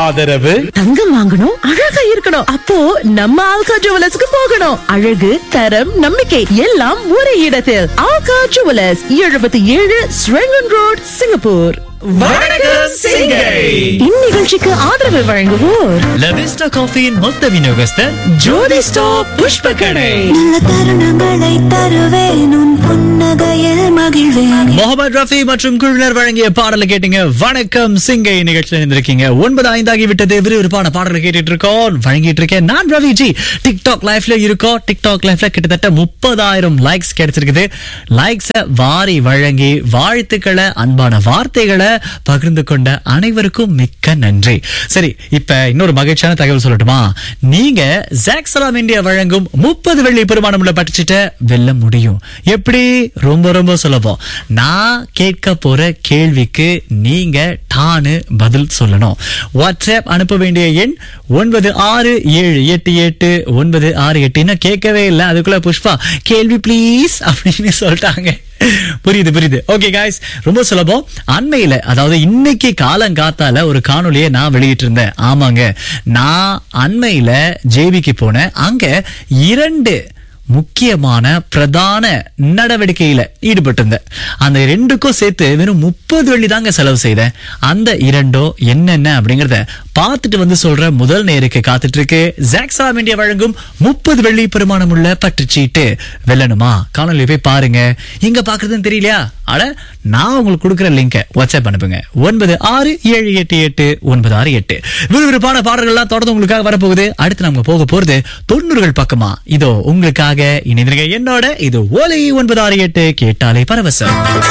ஆதரவு தங்கம் வாங்கணும் அழகா இருக்கணும் அப்போ நம்ம ஆல்கா ஜுவலர்ஸ்க்கு போகணும் அழகு தரம் நம்பிக்கை எல்லாம் ஒரே இடத்தில் ஆல்கா ஜுவலர்ஸ் எழுபத்தி ஏழு ஸ்ரெங்கன் ரோட் சிங்கப்பூர் வணக்கம் சிங்கை இந்நிகழ்ச்சிக்கு ஆதரவு வழங்குவோர் லவிஸ்டா காஃபியின் மொத்த விநியோகஸ்தர் ஜோதி ஸ்டாப் புஷ்ப கடை நல்ல தருணங்களை தருவேன் உன் புன்னகையில் மகிழ்வேன் முகமது ரஃபி மற்றும் குழுவினர் வழங்கிய பாடலை கேட்டீங்க வணக்கம் சிங்கை நிகழ்ச்சியில் இருந்திருக்கீங்க ஒன்பது ஐந்தாகி விட்டது விறுவிறுப்பான பாடலை கேட்டுட்டு இருக்கோம் வழங்கிட்டு இருக்கேன் நான் ரவி ஜி டிக்டாக் லைஃப்ல இருக்கோம் டிக்டாக் லைஃப்ல கிட்டத்தட்ட முப்பதாயிரம் லைக்ஸ் கிடைச்சிருக்குது லைக்ஸ வாரி வழங்கி வாழ்த்துக்களை அன்பான வார்த்தைகளை பகிர்ந்து கொண்ட அனைவருக்கும் மிக்க நன்றி சரி இப்ப இன்னொரு மகிழ்ச்சியான தகவல் சொல்லட்டுமா நீங்க ஜாக்ஸலாம் இந்தியா வழங்கும் முப்பது வெள்ளி பெருமானம் உள்ள பட்டுச்சிட்ட வெல்ல முடியும் எப்படி ரொம்ப ரொம்ப சுலபம் நான் கேட்க போற கேள்விக்கு நீங்க டானு பதில் சொல்லணும் வாட்ஸ்அப் அனுப்ப வேண்டிய எண் ஒன்பது ஆறு ஏழு எட்டு எட்டு ஒன்பது ஆறு எட்டு இன்னும் கேட்கவே இல்லை அதுக்குள்ள புஷ்பா கேள்வி ப்ளீஸ் அப்படின்னு சொல்லிட்டாங்க புரியுது புரியுது ஓகே காய்ஸ் ரொம்ப சுலபம் அண்மையில அதாவது இன்னைக்கு காலங்காத்தால ஒரு காணொளியை நான் வெளியிட்டு இருந்தேன் ஆமாங்க நான் அண்மையில ஜேபிக்கு போனேன் அங்க இரண்டு முக்கியமான பிரதான நடவடிக்கையில ஈடுபட்டிருந்தேன் அந்த ரெண்டுக்கும் சேர்த்து வெறும் முப்பது வெள்ளி தாங்க செலவு செய்தேன் அந்த இரண்டோ என்னென்ன அப்படிங்கறத பார்த்துட்டு வந்து சொல்ற முதல் நேருக்கு காத்துட்டு இருக்கு ஜாக்ஸாம் இந்தியா வழங்கும் முப்பது வெள்ளி பெருமானம் உள்ள பற்றுச்சீட்டு வெல்லணுமா காணொலி போய் பாருங்க இங்க பாக்குறதுன்னு தெரியலையா அட நான் உங்களுக்கு கொடுக்குற லிங்க வாட்ஸ்அப் அனுப்புங்க ஒன்பது ஆறு ஏழு எட்டு எட்டு ஒன்பது ஆறு எட்டு விறுவிறுப்பான பாடல்கள்லாம் தொடர்ந்து உங்களுக்காக வரப்போகுது அடுத்து நம்ம போக போறது தொண்ணூறுகள் பக்கமா இதோ உங்களுக்காக இணைந்திருக்க என்னோட இது ஓலை ஒன்பது ஆறு எட்டு கேட்டாலே பரவசம்